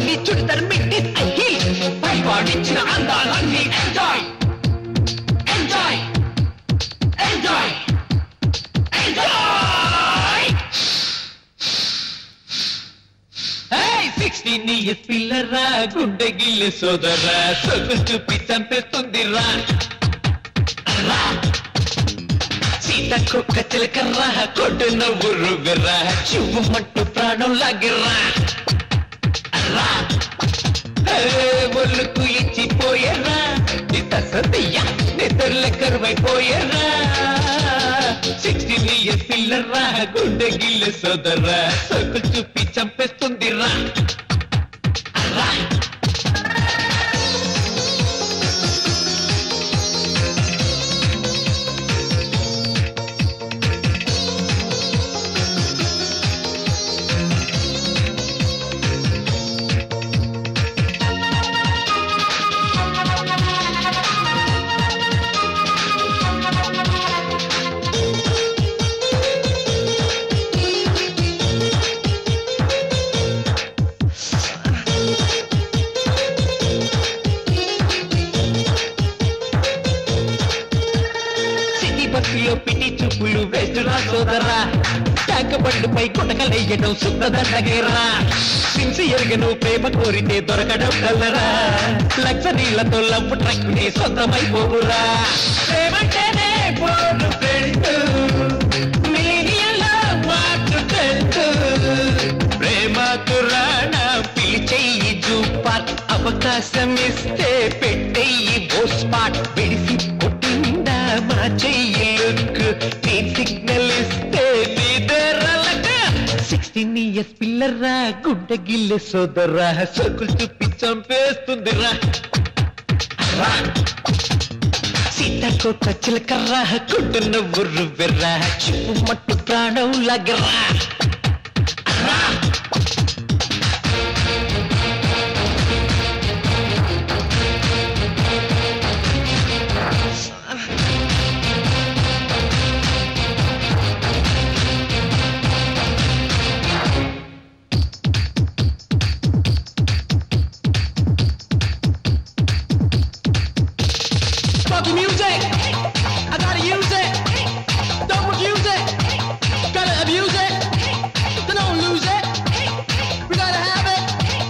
లుంగి చుడితర్ మిట్టి అయ్యి పై వాడించిన అందాలన్నీ enjoy enjoy enjoy enjoy sixteen years పిల్లరా గుండె గిల్లు సోదరా సొగ్గు చూపి చంపేస్తుంది రా రా సీతకొక్క చిలకర్రా కొట్టు నవ్వు రువ్వురా చివ్వు మట్టు ప్రాణం లాగిర్రా రా ఏ, ఒళ్ళుకు ఇచ్చిపోయరా నిత సతయ్య నిద్రల కరువైపోయరా సిక్స్టీన్ ఇయర్స్ పిల్లరా గుండె గిల్లు సోదరా సొగ్గు చూపి చంపేస్తుంది రా రా సిటీ బస్సులో పిటి చూపులు వేస్తురా సోదరా ట్యాంక్ బండ్లపై కొటకలెయ్యడం శుద్ధదండగేరా సిన్సియర్గను ప్రేమ కోరితే దొరకడం కల్లరా లగ్జరీలతో లవ్ ట్రక్ ని సొంతమైపోవురా ప్రేమంటేనే పోరు ఫ్రెండ్ మిలియన్ల వాటర్ ఫ్రెండ్ ప్రేమ కురాణ పిలిచెయ్యి జూపాట్ అవకాశం ఇస్తే పెట్టెయ్యి ఓ స్పాట్ విడిసి కొట్టిందా మా చెయ్యి లుక్ నీ సిగ్నల్ ఇస్తే నిదరలక సిక్స్టీన్ ఇయర్స్ పిల్లరా గుడ్డ గిల్లె సోదరా సొక్కులు చూపి చంపేస్తుందిరా రా సీతాకోట చిలకర్రా గుడ్డు నవ్వు వెర్రా చిప్పు మట్టు ప్రాణం లగరా రా Funky music. I gotta use it. Don't refuse it. Gotta abuse it. Then don't lose it. We gotta have it.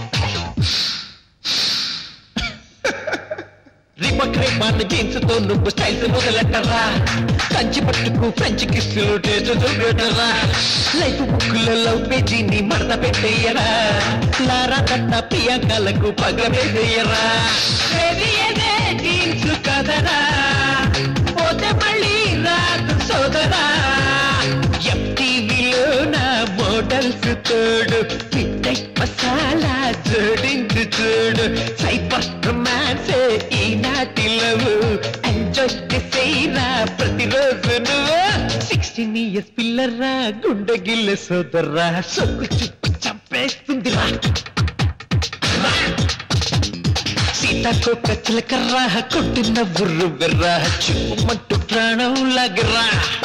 రిమక్ రేపాన్ జీన్స్ తో నువ్వు స్టైల్స్ మొదలెట్టరా కంచి పట్టుకు ఫ్రెంచ్ కిస్సులు టేస్ట్ చూపెట్టరా లైఫ్ బుక్కులో లవ్ పేజీని మడత పెట్టేయరా లారా తట్ట ప్రియాంకలకు పగవేసేయరా జీన్స్ కదరా పోతే మళ్ళీ రాదు సోదరా ఎఫ్టీవీలో నా మోడల్స్ తోడు పిట్టై మసాలా జోడించు చూడు సైపర్ రొమాన్స్ ఈనాటి లవ్ ఎంజాయ్ చేసేరా ప్రతిరోజు నువ్వు సిక్స్టీన్ ఇయర్స్ పిల్లరా గుండె గిల్ల సోదరా సొక్కు చుక్కు చంపేస్తుందిరా రా. సీతాకోక చిలకర్రా కొట్టిన బుర్రు వెర్రా చిప్పు మట్టు ప్రాణం లాగరా